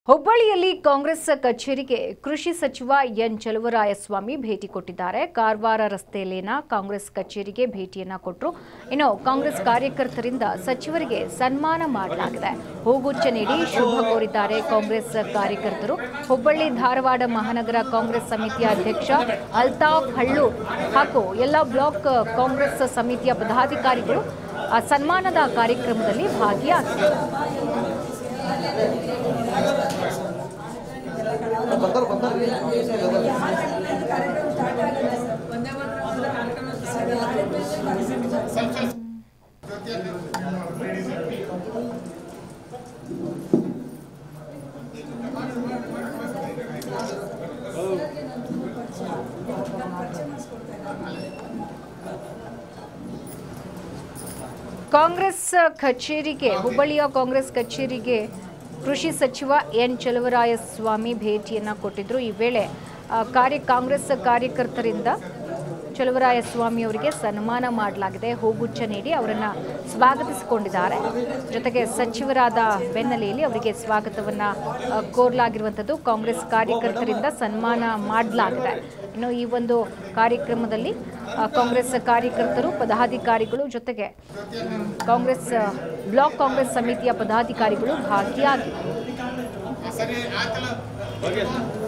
ಹುಬ್ಬಳ್ಳಿಯಲ್ಲಿ ಕಾಂಗ್ರೆಸ್ ಕಚೇರಿಗೆ ಕೃಷಿ ಸಚಿವ ಎನ್ ಚಲುವರಾಯಸ್ವಾಮಿ ಭೇಟಿ ಕೊಟ್ಟಿದ್ದಾರೆ ಕಾರವಾರ ರಸ್ತೆಯಲ್ಲಿನ ಕಾಂಗ್ರೆಸ್ ಕಚೇರಿಗೆ ಭೇಟಿಯನ್ನ ಕೊಟ್ಟರು ಇನ್ನು ಕಾಂಗ್ರೆಸ್ ಕಾರ್ಯಕರ್ತರಿಂದ ಸಚಿವರಿಗೆ ಸನ್ಮಾನ ಮಾಡಲಾಗಿದೆ ಹೂಗುಚ್ಚ ನೀಡಿ ಶುಭ ಕೋರಿದ್ದಾರೆ ಕಾಂಗ್ರೆಸ್ ಕಾರ್ಯಕರ್ತರು ಹುಬ್ಬಳ್ಳಿ ಧಾರವಾಡ ಮಹಾನಗರ ಕಾಂಗ್ರೆಸ್ ಸಮಿತಿಯ ಅಧ್ಯಕ್ಷ ಅಲ್ತಾಫ್ ಹಳ್ಳೂರ್ ಹಾಗೂ ಎಲ್ಲ ಬ್ಲಾಕ್ ಕಾಂಗ್ರೆಸ್ ಸಮಿತಿಯ ಪದಾಧಿಕಾರಿಗಳು ಆ ಸನ್ಮಾನದ ಕಾರ್ಯಕ್ರಮದಲ್ಲಿ ಭಾಗಿಯಾಗಿದ್ದರು ಬರ್ತಾರೆ ಬರ್ತಾರೆ ಕಾಂಗ್ರೆಸ್ ಕಚೇರಿಗೆ ಹುಬ್ಬಳ್ಳಿಯ ಕಾಂಗ್ರೆಸ್ ಕಚೇರಿಗೆ ಕೃಷಿ ಸಚಿವ ಎನ್ ಚಲುವರಾಯಸ್ವಾಮಿ ಭೇಟಿಯನ್ನ ಕೊಟ್ಟಿದ್ರು ಈ ವೇಳೆ ಆ, ಕಾರ್ಯ ಕಾಂಗ್ರೆಸ್ ಕಾರ್ಯಕರ್ತರಿಂದ ಚಲುವರಾಯಸ್ವಾಮಿ ಅವರಿಗೆ ಸನ್ಮಾನ ಮಾಡಲಾಗಿದೆ ಹೂಗುಚ್ಚ ನೀಡಿ ಅವರನ್ನ ಸ್ವಾಗತಿಸಿಕೊಂಡಿದ್ದಾರೆ ಜೊತೆಗೆ ಸಚಿವರಾದ ಬೆನ್ನಲೆಯಲ್ಲಿ ಅವರಿಗೆ ಸ್ವಾಗತವನ್ನ ಆ, ಕೋರಲಾಗಿರುವಂಥದ್ದು ಕಾಂಗ್ರೆಸ್ ಕಾರ್ಯಕರ್ತರಿಂದ ಸನ್ಮಾನ ಮಾಡಲಾಗಿದೆ ಇನ್ನು ಈ ಒಂದು ಕಾರ್ಯಕ್ರಮದಲ್ಲಿ ಆ, ಕಾಂಗ್ರೆಸ್ ಕಾರ್ಯಕರ್ತರು ಪದಾಧಿಕಾರಿಗಳು ಜೊತೆಗೆ ಮ್, ಕಾಂಗ್ರೆಸ್ ಆ, ಬ್ಲಾಕ್ ಕಾಂಗ್ರೆಸ್ ಸಮಿತಿಯ ಪದಾಧಿಕಾರಿಗಳು ಭಾಗಿಯಾಗಿದ್ದರು